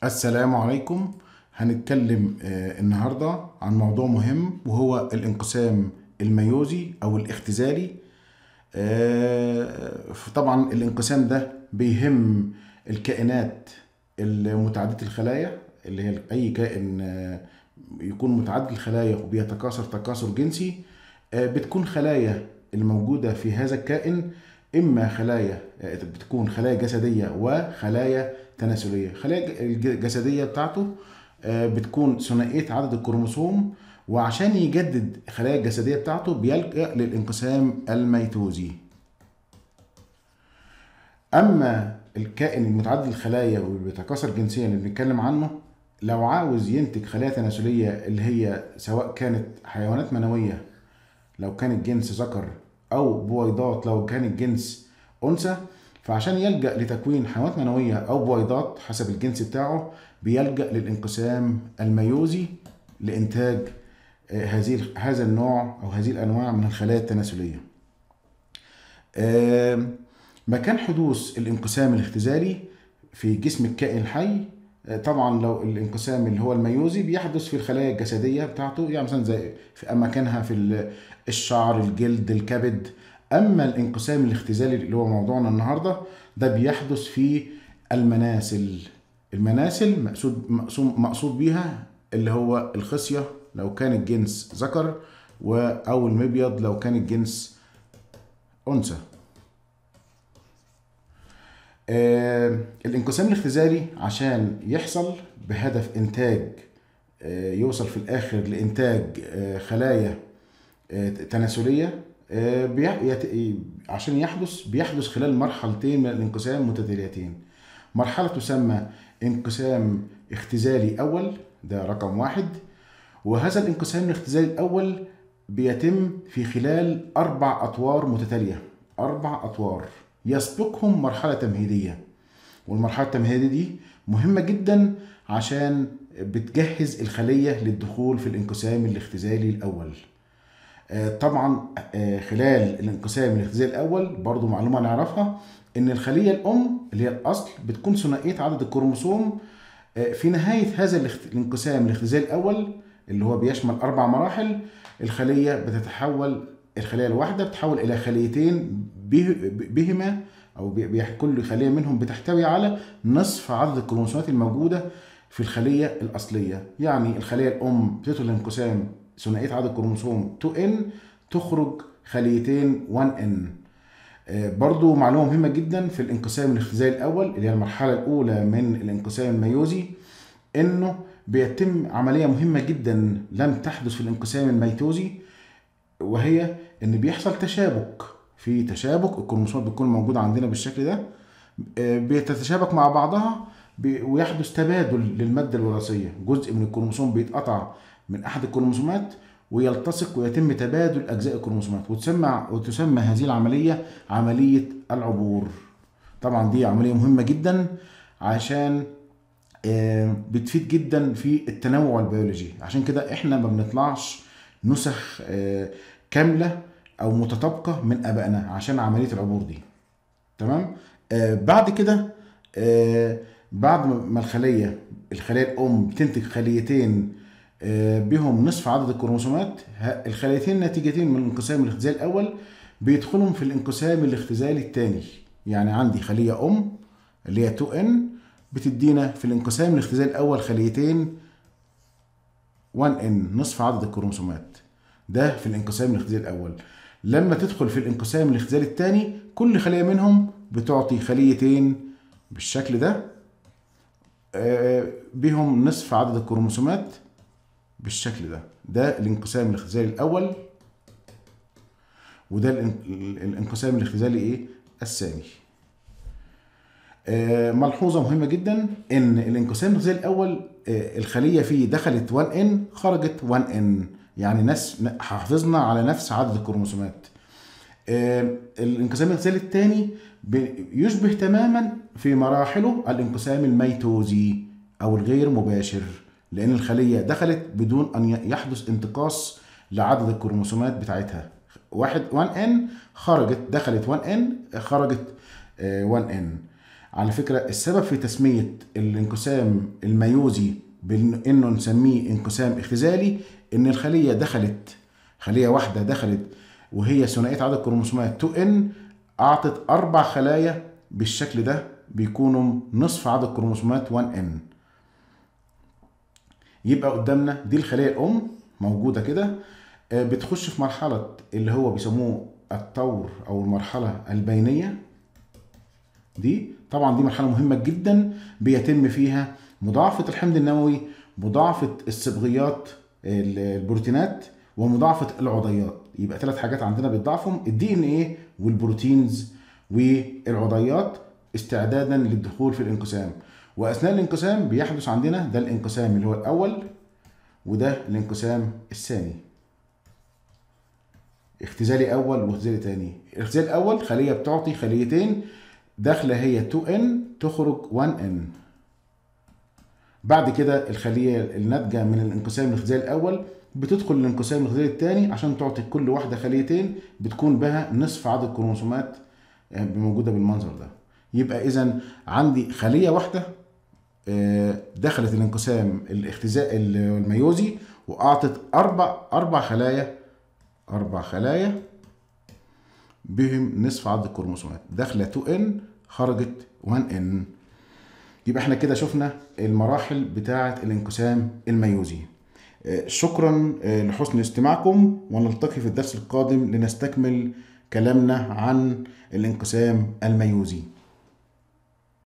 السلام عليكم هنتكلم آه، النهاردة عن موضوع مهم وهو الانقسام الميوزي أو الاختزالي آه، طبعا الانقسام ده بيهم الكائنات المتعددة الخلايا اللي هي أي كائن آه، يكون متعدد الخلايا وبيتكاثر تكاثر جنسي آه، بتكون خلايا الموجودة في هذا الكائن إما خلايا آه، بتكون خلايا جسدية وخلايا تناسلية الخلايا الجسدية بتاعته آه، بتكون ثنائية عدد الكروموسوم وعشان يجدد الخلايا الجسدية بتاعته بيلجأ للانقسام الميتوزي اما الكائن المتعدد الخلايا واللي بيتكاثر جنسيا اللي بنتكلم عنه لو عاوز ينتج خلايا تناسليه اللي هي سواء كانت حيوانات منويه لو كانت جنس ذكر او بويضات لو كانت جنس انثى فعشان يلجا لتكوين حيوانات منويه او بويضات حسب الجنس بتاعه بيلجا للانقسام الميوزي لانتاج آه، هذه هذا النوع او هذه الانواع من الخلايا التناسليه آم، مكان حدوث الانقسام الاختزالي في جسم الكائن الحي آه، طبعا لو الانقسام اللي هو الميوزي بيحدث في الخلايا الجسديه بتاعته يعني مثلا زي في مكانها في ال- الشعر الجلد الكبد اما الانقسام الاختزالي اللي هو موضوعنا النهارده ده بيحدث في المناسل المناسل مقصود مقصود مقصود بيها اللي هو الخصيه لو كان الجنس ذكر و او المبيض لو كان الجنس انثى آه، الانقسام الاختزالي عشان يحصل بهدف انتاج آه، يوصل في الاخر لانتاج آه، خلايا آه، تناسليه آه، بيح- يت- عشان يحدث بيحدث خلال مرحلتين من الانقسام متتاليتين مرحله تسمى انقسام اختزالي اول ده رقم واحد وهذا الانقسام الاختزالي الاول بيتم في خلال اربع اطوار متتاليه اربع اطوار يسبقهم مرحله تمهيديه والمرحله التمهيديه دي مهمه جدا عشان بتجهز الخليه للدخول في الانقسام الاختزالي الاول آه، طبعا آه، خلال الانقسام الاختزالي الاول برضو معلومه نعرفها ان الخليه الام اللي هي الاصل بتكون ثنائيه عدد الكروموسوم آه، في نهايه هذا الاخت- الانقسام الاختزالي الاول اللي هو بيشمل اربع مراحل الخليه بتتحول الخليه الواحده بتتحول الى خليتين به- بهما او بي- بي- كل خليه منهم بتحتوي على نصف عدد الكروموسومات الموجوده في الخليه الاصليه يعني الخليه الام بتدخل الانقسام ثنائيه عدد الكروموسوم 2n تخرج خليتين 1n آه، برضو معلومة مهمة جدا في الانقسام الاختزالي الأول اللي هي المرحلة الأولى من الانقسام الميوزي إنه بيتم عملية مهمة جدا لم تحدث في الانقسام الميتوزي وهي إن بيحصل تشابك في تشابك الكروموسومات بتكون موجودة عندنا بالشكل ده آه، بتتشابك مع بعضها ب- ويحدث تبادل للمادة الوراثية جزء من الكروموسوم بيتقطع من أحد الكروموسومات ويلتصق ويتم تبادل أجزاء الكروموسومات وتسمى وتسمى هذه العملية عملية العبور طبعا دي عملية مهمة جدا عشان آه، بتفيد جدا في التنوع البيولوجي عشان كده احنا ما بنطلعش نسخ آه، كاملة او متطابقة من ابائنا عشان عملية العبور دي تمام آه بعد كده آه بعد ما الخليه الخليه الام بتنتج خليتين آه بهم نصف عدد الكروموسومات ه- الخليتين نتيجتين من الانقسام الاختزالي الاول بيدخلهم في الانقسام الاختزالي الثاني يعني عندي خليه ام اللي هي 2n بتدينا في الانقسام الاختزالي الاول خليتين 1n نصف عدد الكروموسومات ده في الانقسام الاختزالي الاول لما تدخل في الانقسام الاختزالي الثاني كل خليه منهم بتعطي خليتين بالشكل ده آه، بهم نصف عدد الكروموسومات بالشكل ده ده الانقسام الاختزالي الاول وده الان- الانقسام الاختزالي ايه الثاني آه، ملحوظه مهمه جدا ان الانقسام الاختزالي الاول آه، الخليه فيه دخلت 1n خرجت 1n يعني نفس حافظنا على نفس عدد الكروموسومات آه، الانقسام الاختزالي الثاني يشبه تماما في مراحله الانقسام الميتوزي او الغير مباشر لان الخليه دخلت بدون ان ي- يحدث انتقاص لعدد الكروموسومات بتاعتها واحد 1n خرجت دخلت 1n خرجت آه، 1n على فكرة السبب في تسمية الانقسام الميوزي بانه نسميه انقسام اختزالي ان الخلية دخلت خلية واحدة دخلت وهي ثنائية عدد الكروموسومات 2n اعطت اربع خلايا بالشكل ده بيكونوا نصف عدد الكروموسومات 1n يبقى قدامنا دي الخلية الام موجودة كده آه، بتخش في مرحلة اللي هو بيسموه الطور او المرحلة البينية دي طبعا دي مرحلة مهمة جدا بيتم فيها مضاعفة الحمض النووي مضاعفة الصبغيات البروتينات ومضاعفة العضيات يبقى ثلاث حاجات عندنا بيتضاعفهم الدي ان ايه والبروتينز والعضيات استعدادا للدخول في الانقسام واثناء الانقسام بيحدث عندنا ده الانقسام اللي هو الاول وده الانقسام الثاني اختزالي اول واختزالي تاني الاختزال الاول خليه بتعطي خليتين داخله هي 2n تخرج 1n بعد كده الخليه الناتجه من الانقسام الاختزالي الاول بتدخل الانقسام الاختزالي الثاني عشان تعطي كل واحده خليتين بتكون بها نصف عدد الكروموسومات آه، موجوده بالمنظر ده يبقى اذا عندي خليه واحده آه، دخلت الانقسام الاختزاء الميوزي واعطت اربع اربع خلايا اربع خلايا بهم نصف عدد الكروموسومات داخله 2n خرجت 1n يبقى احنا كده شفنا المراحل بتاعه الانقسام الميوزي آه، شكرا آه، لحسن استماعكم ونلتقي في الدرس القادم لنستكمل كلامنا عن الانقسام الميوزي